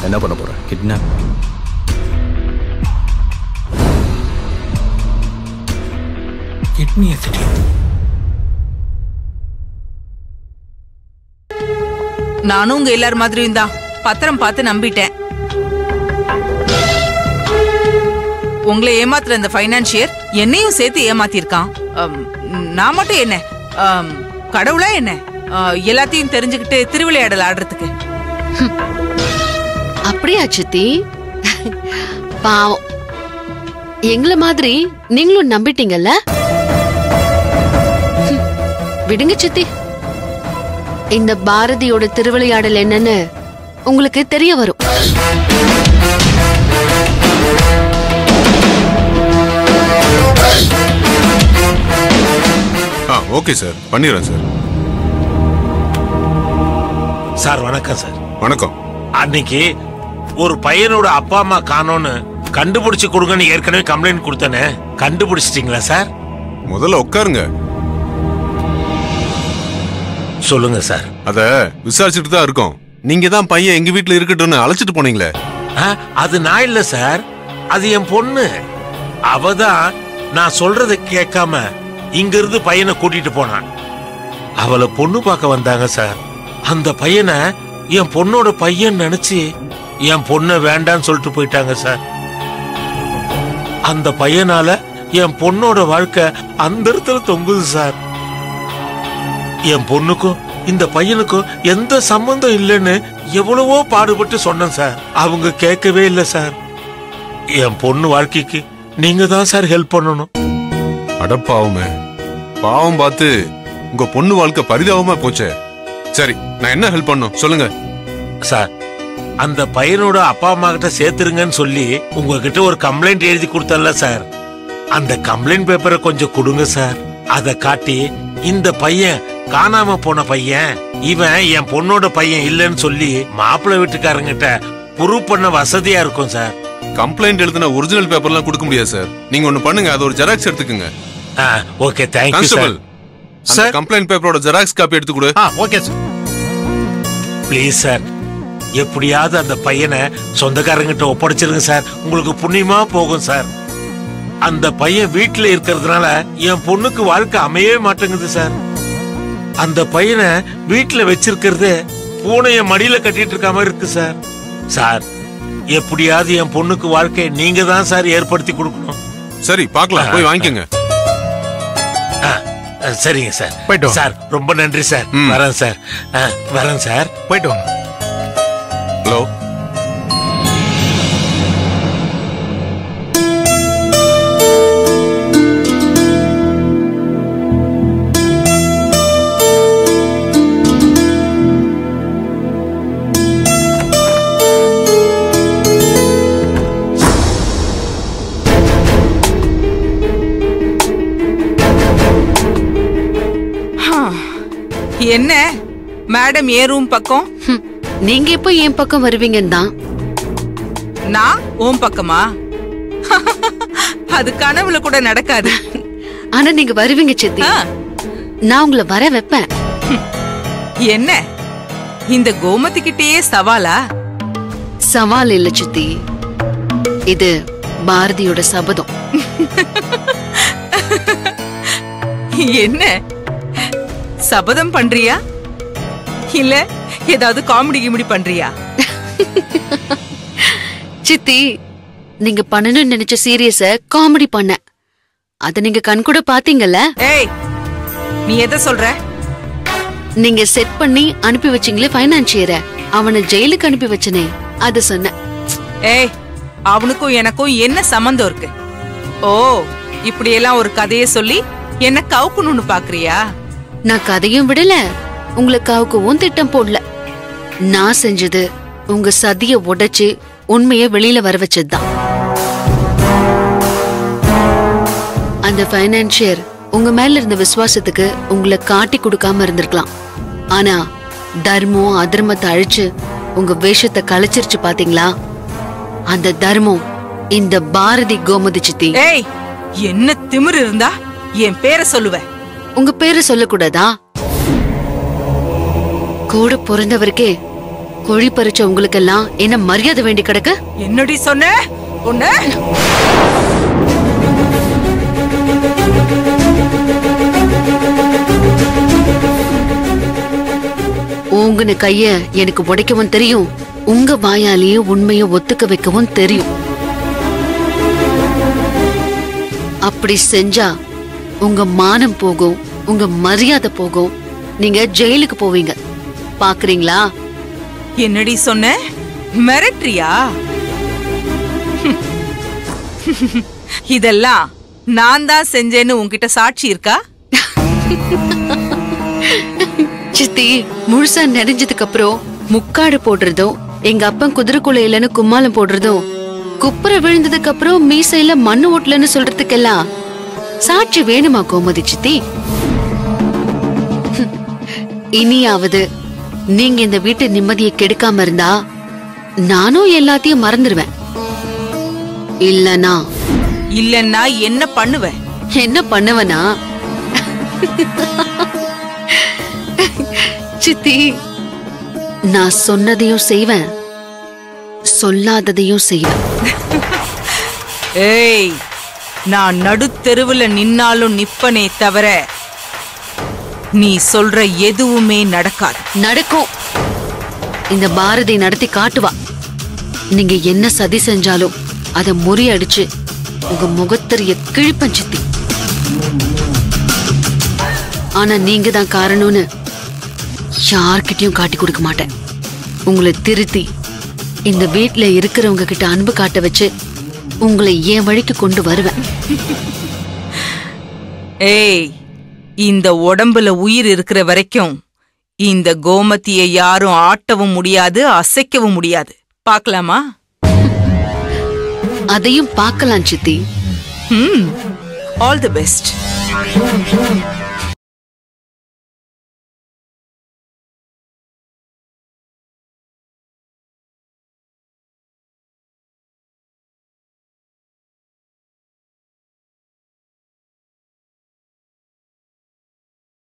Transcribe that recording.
என்ன பண்ண போற கிட்னாப் கிட்னி எடுத்துட்டியா நானும் உங்க எல்லார் மாதிரியும் தான் பத்திரம் பார்த்து நம்பிட்டேன் உங்களை ஏமாத்துற இந்த ஃபைனான்சியர் என்னையும் சேர்த்து ஏமாத்திருக்கான் அம், நான் மட்டும் என்ன அம், கடவுளா என்ன அ, எல்லாத்தையும் தெரிஞ்சுக்கிட்டு திருவிளையாடல் ஆடுறதுக்கு அப்படியா சித்தி பாவம் எங்களை மாதிரி நீங்களும் நம்பிட்டீங்கல்ல ஹம், விடுங்க சித்தி இந்த பாரதியோட திருவிளையாடல் என்னன்னு உங்களுக்கு தெரிய வரும் ஆ ஓகே சார் பண்ணிடுறேன் சார் சார் வணக்கம் சார் வணக்கம் அன்னைக்கு ஒரு பையனோட அப்பா அம்மா காணோன்னு கண்டுபிடிச்சு கொடுங்கன்னு ஏற்கனவே கம்ப்ளைண்ட் கொடுத்தனே கண்டுபிடிச்சிட்டீங்களா சார் முதல்ல உட்காருங்க சொல்லுங்க சார் அத விசாரிச்சுட்டு தான் இருக்கோம் நீங்க தான் பையன் எங்க வீட்ல இருக்கட்டும்னு அழைச்சிட்டு போனீங்களே ஆ, அது நான் இல்ல சார் அது என் பொண்ணு அவ தான் நான் சொல்றதை கேட்காம இங்க இருந்து பையனை கூட்டிட்டு போனான் அவளை பொண்ணு பார்க்க வந்தாங்க சார் அந்த பையனை என் பொண்ணோட பையன் நினைச்சு என் பொண்ணை வேண்டான்னு சொல்லிட்டு போயிட்டாங்க சார் அந்த பையனால என் பொண்ணோட வாழ்க்கை அந்த இடத்துல தொங்குது சார் என் பொண்ணுக்கும் இந்த பையனுக்கும் எந்த சம்பந்தம் இல்லைன்னு எவ்வளவோ பாடுபட்டு சொன்னேன் சார் அவங்க கேட்கவே இல்லை சார் என் பொண்ணு வாழ்க்கைக்கு நீங்க தான் சார் ஹெல்ப் பண்ணணும் அடப்பாவுமே பாவம் பார்த்து உங்க பொண்ணு வாழ்க்கை பரிதாபமா போச்சே சரி நான் என்ன ஹெல்ப் பண்ணும் சொல்லுங்க சார் அந்த பையனோட அப்பா அம்மா கிட்ட சேர்த்துருங்கன்னு சொல்லி உங்ககிட்ட ஒரு கம்ப்ளைண்ட் எழுதி கொடுத்தல சார் அந்த கம்ப்ளைண்ட் பேப்பரை கொஞ்சம் கொடுங்க சார் அதை காட்டி இந்த பையன் காணாம போன பையன் இவன் என் பொண்ணோட பையன் இல்லைன்னு சொல்லி மாப்பிள்ளை வீட்டுக்காரங்கிட்ட ப்ரூவ் பண்ண வசதியா இருக்கும் சார் கம்ப்ளைண்ட் எழுதின ஒரிஜினல் பேப்பர்லாம் கொடுக்க முடியாது சார் நீங்க ஒண்ணு பண்ணுங்க அது ஒரு ஜெராக்ஸ் எடுத்துக்கங்க okay thank you constable sir sir complaint பேப்பரோட ஜெராக்ஸ் காப்பி எடுத்து கொடு ஓகே சார் ப்ளீஸ் சார் எப்படியாவது அந்த பையனை சொந்தக்காரங்கிட்ட ஒப்படைச்சிருங்க சார் உங்களுக்கு புண்ணியமா போகும் சார் அந்த பையன் வீட்டுல இருக்கிறதுனால என் பொண்ணுக்கு வாழ்க்கை அமையவே மாட்டேங்குது சார் அந்த பையனை வீட்டுல வச்சிருக்கிறது பூனைய மடியில கட்டிட்டு இருக்க மாதிரி இருக்கு சார் சார் எப்படியாவது என் பொண்ணுக்கு வாழ்க்கை நீங்க தான் சார் ஏற்படுத்தி கொடுக்கணும் சரி பார்க்கலாம் போய் வாங்கிக்கோங்க ஆ, ஆ, சரிங்க சார் போயிட்டு வாங்க. சார் ரொம்ப நன்றி சார் ம். வரேன் சார் ஆ, வரேன் சார் போயிட்டு வாங்க ஹலோ என்ன மேடம் ஏ ரூம் பக்கம் ஹம், நீங்க எப்போ என் பக்கம் வருவீங்கன்னு தான் நான் உன் பக்கமா அது கனவுல கூட நடக்காது ஆனா நீங்க வருவீங்க சித்தி ஆ, நான் உங்களை வர வைப்பேன் என்ன இந்த கோமதி கிட்டேயே சவாலா சவால் இல்ல சித்தி இது பாரதியோட சபதம் என்ன சபதம் பண்றியா இல்ல ஏதாவது காமெடி கிமெடி பண்றியா சித்தி நீங்க பண்ணணும்னு நினைச்ச சீரியஸ காமெடி பண்ண அத நீங்க கண் கூட பாத்தீங்கல்ல ஏய் நீ எதை சொல்ற நீங்க செட் பண்ணி அனுப்பி வச்சீங்களே ஃபைனான்சியரை அவனை ஜெயிலுக்கு அனுப்பி வச்சனே அத சொன்னேன் ஏய் அவனுக்கும் எனக்கும் என்ன சம்பந்தம் இருக்கு ஓ இப்படியெல்லாம் ஒரு கதையை சொல்லி என்ன கவுக்கணும்னு பாக்குறியா நான் கதையும் விடல உங்களை காவுக்கவும் திட்டம் போடல நான் செஞ்சது உங்க சதிய உடைச்சு உண்மைய வெளியில வர வச்சதுதான் அந்த ஃபைனான்சியர் உங்க மேல இருந்த விசுவாசத்துக்கு உங்களை காட்டி கொடுக்காம இருந்திருக்கலாம் ஆனா தர்மம் அதர்மத்தை அழிச்சு உங்க வேஷத்தை கலைச்சிருச்சு பாத்தீங்களா அந்த தர்மம் இந்த பாரதி கோமதி சித்தி ஏய் என்ன திமிரு இருந்தா என் பேரை சொல்லுவ உங்க பேரு சொல்லக்கூடாதா கூட பிறந்தவருக்கே குழி பறிச்ச உங்களுக்கெல்லாம் என்ன மரியாதை வேண்டி கிடக்கு என்னடி சொன்ன உன்ன ஊங்குன கைய எனக்கு உடைக்கவும் தெரியும் உங்க வாயாலேயே உண்மைய ஒத்துக்க வைக்கவும் தெரியும் அப்படி செஞ்சா உங்க மானம் போகும் உங்க மரியாதை போகும் நீங்க ஜெயிலுக்கு போவீங்க பாக்குறீங்களா என்னடி சொன்ன மிரட்டுறியா இதெல்லாம் நான் தான் செஞ்சேன்னு உன்கிட்ட சாட்சி இருக்கா சித்தி முழுசா நெறிஞ்சதுக்கு அப்புறம் முக்காடு போடுறதும் எங்க அப்பன் குதிரைக்குள்ள இல்லைன்னு கும்மாளம் போடுறதும் குப்புற விழுந்ததுக்கு அப்புறம் மீசையில மண்ணு ஓட்டலன்னு சொல்றதுக்கெல்லாம் சாட்சி வேணுமா கோமதி சித்தி ஹம். இனியாவது நீங்க இந்த வீட்டு நிம்மதியை கெடுக்காம இருந்தா நானும் எல்லாத்தையும் மறந்துடுவேன் இல்லனா இல்லன்னா என்ன பண்ணுவ என்ன பண்ணுவனா சித்தி நான் சொன்னதையும் செய்வேன் சொல்லாததையும் செய்வேன் ஏய் நான் நடுத்தெருவுல நின்னாலும் நிப்பனே தவிர நீ சொல்ற எதுவுமே நடக்காது நடக்கும் இந்த பாரதி நடத்தி காட்டுவா நீங்க என்ன சதி செஞ்சாலும் அதை முறியடிச்சு உங்க முகத்தறிய கிழிப்பன் சித்தி ஆனா நீங்க தான் காரணம்னு யார்கிட்டயும் காட்டி கொடுக்க மாட்டேன் உங்களை திருத்தி இந்த வீட்ல இருக்கிறவங்க கிட்ட அன்பு காட்ட வச்சு உங்களை என் வழிக்கு கொண்டு வருவேன் ஏய் இந்த உடம்புல உயிர் இருக்கிற வரைக்கும் இந்த கோமதியை யாரும் ஆட்டவும் முடியாது அசைக்கவும் முடியாது பார்க்கலாமா அதையும் பார்க்கலாம் சித்தி ம் ஆல் தி பெஸ்ட்